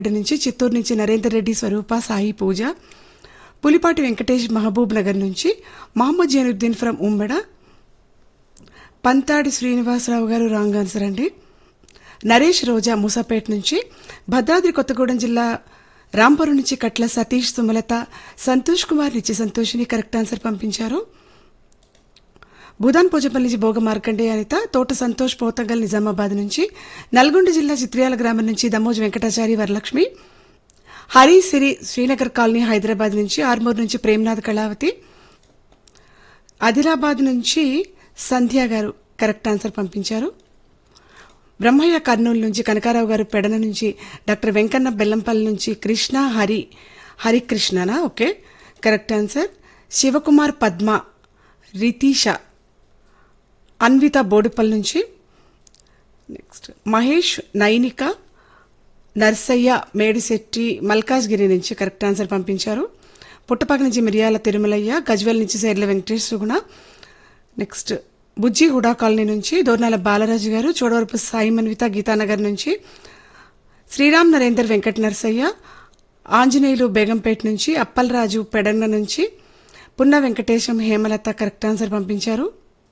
రెడ్డి నుంచి చిత్తూరు నుంచి నరేందర్ రెడ్డి స్వరూప సాయి పూజ పులిపాటి వెంకటేష్ మహబూబ్ నగర్ నుంచి మహమ్మద్ జైనుద్దీన్ ఫ్రం ఉమ్మెడ పంతాడి శ్రీనివాసరావు గారు రాంగ్ ఆన్సర్ అండి నరేష్ రోజా మూసాపేట నుంచి భద్రాద్రి కొత్తగూడెం జిల్లా రాంపురం నుంచి కట్ల సతీష్ సుమలత సంతోష్ కుమార్ నుంచి సంతోషిని కరెక్ట్ ఆన్సర్ పంపించారు భూదాన్ పోచపల్లి నుంచి భోగ మార్కండే అనిత తోట సంతోష్ పోతంగల్ నిజామాబాద్ నుంచి నల్గొండ జిల్లా చిత్రియాల గ్రామం నుంచి దమోజ్ వెంకటాచారి వరలక్ష్మి హరి సిరి శ్రీనగర్ కాలనీ హైదరాబాద్ నుంచి ఆర్మూర్ నుంచి ప్రేమ్నాథ్ కళావతి ఆదిలాబాద్ నుంచి సంధ్య గారు కరెక్ట్ ఆన్సర్ పంపించారు బ్రహ్మయ్య కర్నూలు నుంచి కనకారావు గారు పెడన నుంచి డాక్టర్ వెంకన్న బెల్లంపల్లి నుంచి కృష్ణ హరి హరికృష్ణనా okay correct answer Shivakumar Padma Ritisha Anvitha Boduppal నుంచి నెక్స్ట్ మహేష్ నైనిక నర్సయ్య మేడిశెట్టి మల్కాజ్గిరి నుంచి కరెక్ట్ ఆన్సర్ పంపించారు పుట్టపాక నుంచి మిరియాల తిరుమలయ్య గజ్వెల్ నుంచి సేర్ల వెంకటేష్ సుగుణ నెక్స్ట్ బుజ్జి హుడా కాలనీ నుంచి దోర్నాల బాలరాజు గారు చోడవరపు సాయి మన్విత గీతానగర్ నుంచి శ్రీరామ్ నరేందర్ వెంకట నరసయ్య ఆంజనేయులు బేగంపేట నుంచి అప్పలరాజు పెడన్న నుంచి పున్న వెంకటేశం హేమలత కరెక్ట్ ఆన్సర్ పంపించారు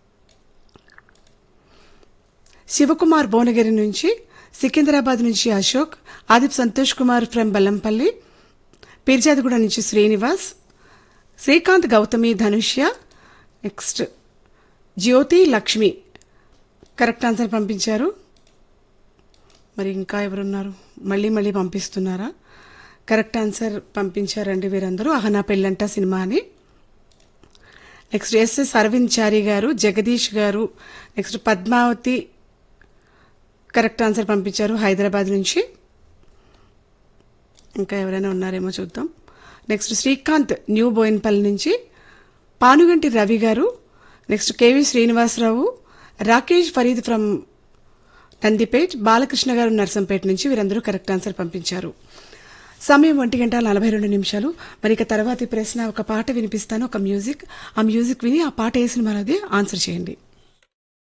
శివకుమార్ భువనగిరి నుంచి సికింద్రాబాద్ నుంచి అశోక్ ఆదిప్ సంతోష్ కుమార్ ఫ్రం బెల్లంపల్లి పీర్జాదిగూడ నుంచి Srinivas Srikanth Gautami Dhanushya next Jyothi Lakshmi correct answer పంపించారు మరి ఇంకా ఎవరున్నారు మళ్ళీ మళ్ళీ పంపిస్తున్నారా కరెక్ట్ ఆన్సర్ పంపించారండి వీరందరూ అహనా పెళ్ళంట సినిమా అని నెక్స్ట్ ఎస్ఎస్ అరవింద్ చారి గారు జగదీష్ గారు నెక్స్ట్ పద్మావతి కరెక్ట్ ఆన్సర్ పంపించారు హైదరాబాద్ నుంచి ఇంకా ఎవరైనా ఉన్నారేమో చూద్దాం నెక్స్ట్ శ్రీకాంత్ న్యూ బోయిన్పల్లి నుంచి పానుగంటి రవి గారు next K V Srinivasarao Rakesh Farid from Nandipet Balakrishna గారు నర్సంపేట నుంచి వీరందరూ కరెక్ట్ ఆన్సర్ పంపించారు సమయం ఒంటి గంట నలభై రెండు నిమిషాలు మరి ఇక తర్వాతి ప్రశ్న ఒక పాట వినిపిస్తాను ఒక మ్యూజిక్ ఆ మ్యూజిక్ విని ఆ పాట వేసిన మనది ఆన్సర్ చేయండి